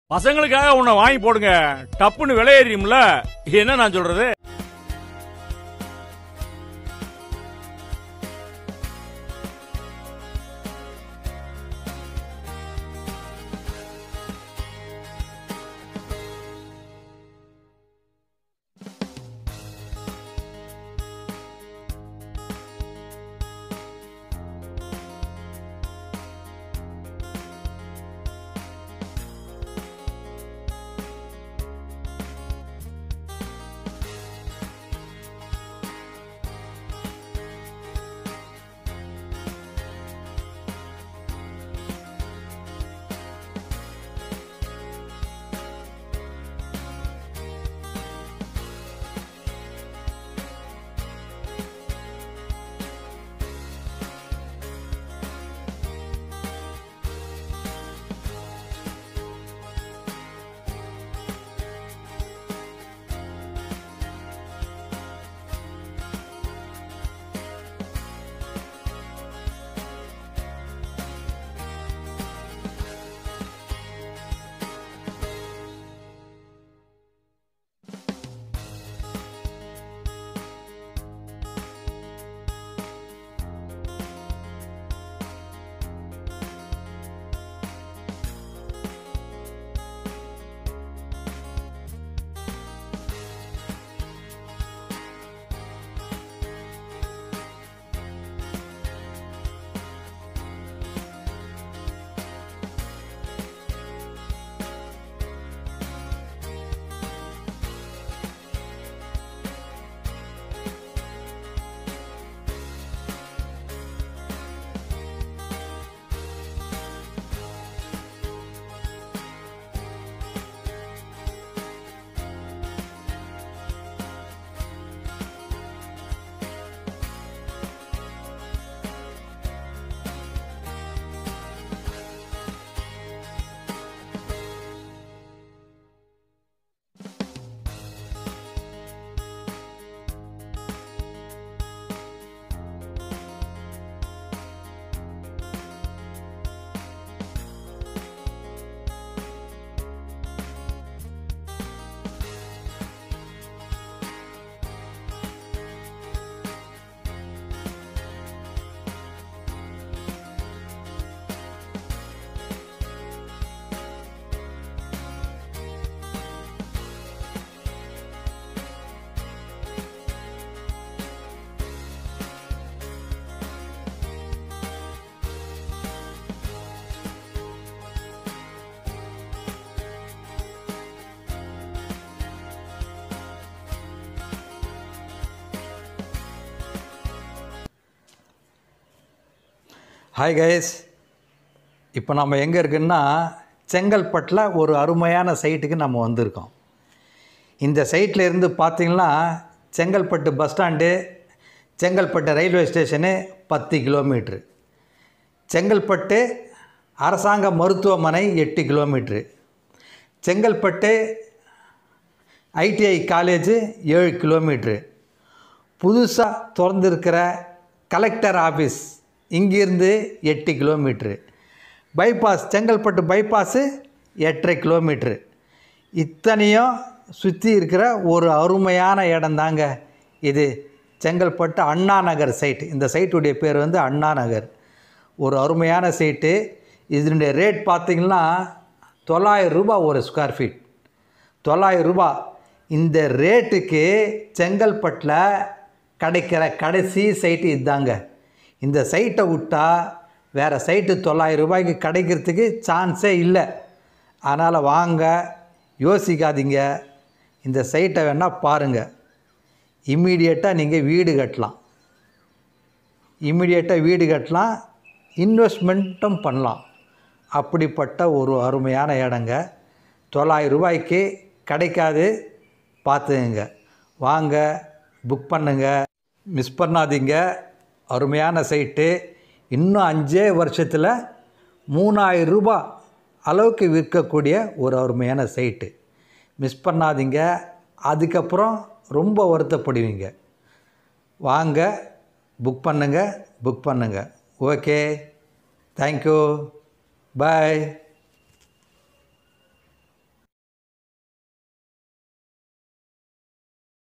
பசங்களுக்காக உன்னை வாங்கி போடுங்க டப்புன்னு விலையேறியும்ல என்ன நான் சொல்றது ஹாய் கைஸ் இப்போ நம்ம எங்கே இருக்குன்னா செங்கல்பட்டில் ஒரு அருமையான சைட்டுக்கு நம்ம வந்திருக்கோம் இந்த சைட்டில் இருந்து பார்த்தீங்கன்னா Chengalpattu bus stand Chengalpattu railway station பத்து கிலோமீட்ரு செங்கல்பட்டு அரசாங்க மருத்துவமனை எட்டு கிலோமீட்ரு செங்கல்பட்டு ஐடிஐ காலேஜு ஏழு கிலோமீட்ரு புதுசாக திறந்துருக்கிற கலெக்டர் ஆஃபீஸ் இங்கிருந்து எட்டு கிலோமீட்ரு பைபாஸ் செங்கல்பட்டு பைபாஸு எட்டரை கிலோமீட்ரு இத்தனையும் சுற்றி இருக்கிற ஒரு அருமையான இடம்தாங்க இது செங்கல்பட்டு அண்ணா நகர் சைட் இந்த சைட்டுடைய பேர் வந்து அண்ணா நகர் ஒரு அருமையான சைட்டு இதனுடைய ரேட் பார்த்திங்கன்னா தொள்ளாயிரம் ரூபாய் ஒரு ஸ்கொயர் ஃபீட் தொள்ளாயிரம் ரூபாய் இந்த ரேட்டுக்கு செங்கல்பட்டில் கிடைக்கிற கடைசி சைட்டு இதுதாங்க இந்த சைட்டை விட்டா வேறு சைட்டு தொள்ளாயிரம் ரூபாய்க்கு கிடைக்கிறதுக்கு சான்ஸே இல்லை அதனால் வாங்க யோசிக்காதீங்க இந்த சைட்டை வேணால் பாருங்கள் இம்மீடியட்டாக நீங்கள் வீடு கட்டலாம் இம்மிடியேட்டாக வீடு கட்டலாம் இன்வெஸ்ட்மெண்ட்டும் பண்ணலாம் அப்படிப்பட்ட ஒரு அருமையான இடங்க தொள்ளாயிரம் ரூபாய்க்கு கிடைக்காது பார்த்துங்க வாங்க புக் பண்ணுங்க மிஸ் பண்ணாதீங்க அருமையான சைட்டு இன்னும் அஞ்சே வருஷத்தில் மூணாயிரம் ரூபாய் அளவுக்கு விற்கக்கூடிய ஒரு அருமையான சைட்டு மிஸ் பண்ணாதீங்க அதுக்கப்புறம் ரொம்ப வருத்தப்படுவீங்க வாங்க புக் பண்ணுங்க புக் பண்ணுங்க ஓகே தேங்க்யூ பாய்